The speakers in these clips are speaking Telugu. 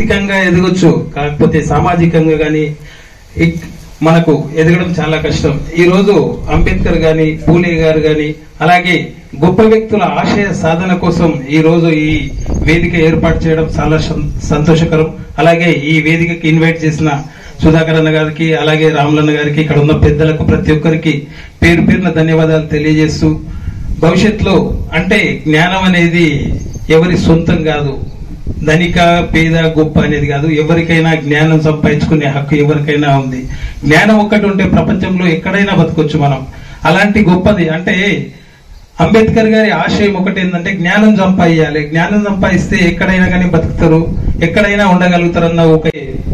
ఆర్థికంగా ఎదగొచ్చు కాకపోతే సామాజికంగా కానీ మనకు ఎదగడం చాలా కష్టం ఈ రోజు అంబేద్కర్ గాని పూలే గారు గాని అలాగే గొప్ప వ్యక్తుల ఆశయ సాధన కోసం ఈ రోజు ఈ వేదిక ఏర్పాటు చేయడం చాలా సం- సంతోషకరం అలాగే ఈ వేదికకి ఇన్వైట్ చేసిన సుధాకర్ అన్న గారికి అలాగే రాములన్న గారికి ఇక్కడ ఉన్న పెద్దలకు ప్రతి ఒక్కరికి పేరు పేరున ధన్యవాదాలు తెలియజేస్తూ భవిష్యత్తులో అంటే జ్ఞానం అనేది ఎవరి సొంతం కాదు ధనిక పేద గొప్ప అనేది కాదు ఎవరికైనా జ్ఞానం సంపాదించుకునే హక్కు ఎవరికైనా ఉంది జ్ఞానం ఒక్కటి ఉంటే ప్రపంచంలో ఎక్కడైనా బతకొచ్చు మనం అలాంటి గొప్పది అంటే అంబేద్కర్ గారి ఆశయం ఒకటి ఏంటంటే జ్ఞానం సంపాదించాలి జ్ఞానం సంపాదిస్తే ఎక్కడైనా కానీ బతుకుతారు ఎక్కడైనా ఉండగలుగుతారన్న ఒక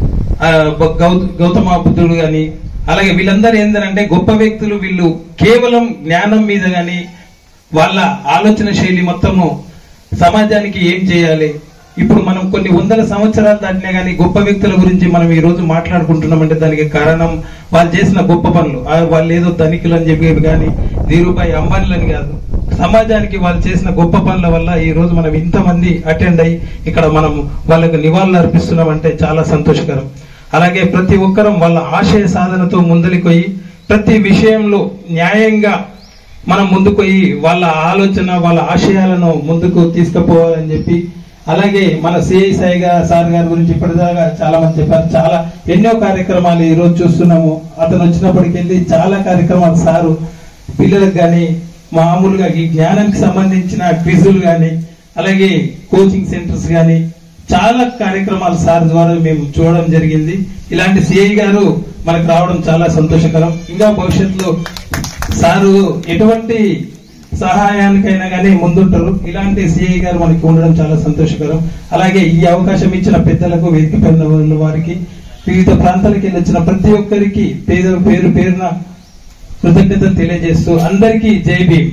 ఆ, బ- గౌ- గౌతమ బుద్ధుడు గాని అలాగే వీళ్ళందరూ ఏంటంటే గొప్ప వ్యక్తులు వీళ్ళు కేవలం జ్ఞానం మీద గాని వాళ్ళ ఆలోచన శైలి మొత్తము సమాజానికి ఏం చేయాలి ఇప్పుడు మనం కొన్ని వందల సంవత్సరాలు దాటినా కానీ గొప్ప వ్యక్తుల గురించి మనం ఈ రోజు మాట్లాడుకుంటున్నామంటే దానికి కారణం వాళ్ళు చేసిన గొప్ప పనులు ఆ వాళ్ళు ఏదో ధనికులు అని చెప్పి కానీ ధీరుభాయ్ అంబానీలని కాదు సమాజానికి వాళ్ళు చేసిన గొప్ప పనుల వల్ల ఈ రోజు మనం ఇంతమంది అటెండ్ అయ్యి ఇక్కడ మనం వాళ్ళకు నివాళులు అర్పిస్తున్నామంటే చాలా సంతోషకరం అలాగే ప్రతి ఒక్కరం వాళ్ళ ఆశయ సాధనతో ముందలిపోయి ప్రతి విషయంలో న్యాయంగా మనం ముందుకు పోయి వాళ్ళ ఆలోచన వాళ్ళ ఆశయాలను ముందుకు తీసుకుపోవాలని చెప్పి అలాగే మన సిఐ సాయి గా- సార్ గారి గురించి ఇప్పటిదాకా చాలా మంది చెప్పారు చాలా ఎన్నో కార్యక్రమాలు ఈ రోజు చూస్తున్నాము అతను వచ్చినప్పటికెళ్ళి చాలా కార్యక్రమాలు సారు పిల్లలకు కానీ మామూలుగా ఈ జ్ఞానానికి సంబంధించిన క్విజులు కానీ అలాగే కోచింగ్ సెంటర్స్ కానీ చాలా కార్యక్రమాలు సార్ ద్వారా మేము చూడడం జరిగింది ఇలాంటి సిఐ గారు మనకు రావడం చాలా సంతోషకరం ఇంకా భవిష్యత్తులో సారు ఎటువంటి సహాయానికైనా కానీ ముందుంటారు ఇలాంటి సిఐ గారు మనకి ఉండడం చాలా సంతోషకరం అలాగే ఈ అవకాశం ఇచ్చిన పెద్దలకు వేదిక పైన ఉన్న వారికి వివిధ ప్రాంతాలకు వెళ్ళి వచ్చిన ప్రతి ఒక్కరికి పేరు పేరు పేరున కృతజ్ఞతలు తెలియజేస్తూ అందరికీ జై భీమ్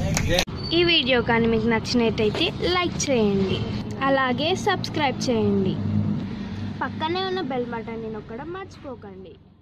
ఈ వీడియో కానీ మీకు నచ్చినట్టయితే లైక్ చేయండి అలాగే సబ్స్క్రైబ్ చేయండి పక్కనే ఉన్న బెల్ బటన్ని నొక్కడం మర్చిపోకండి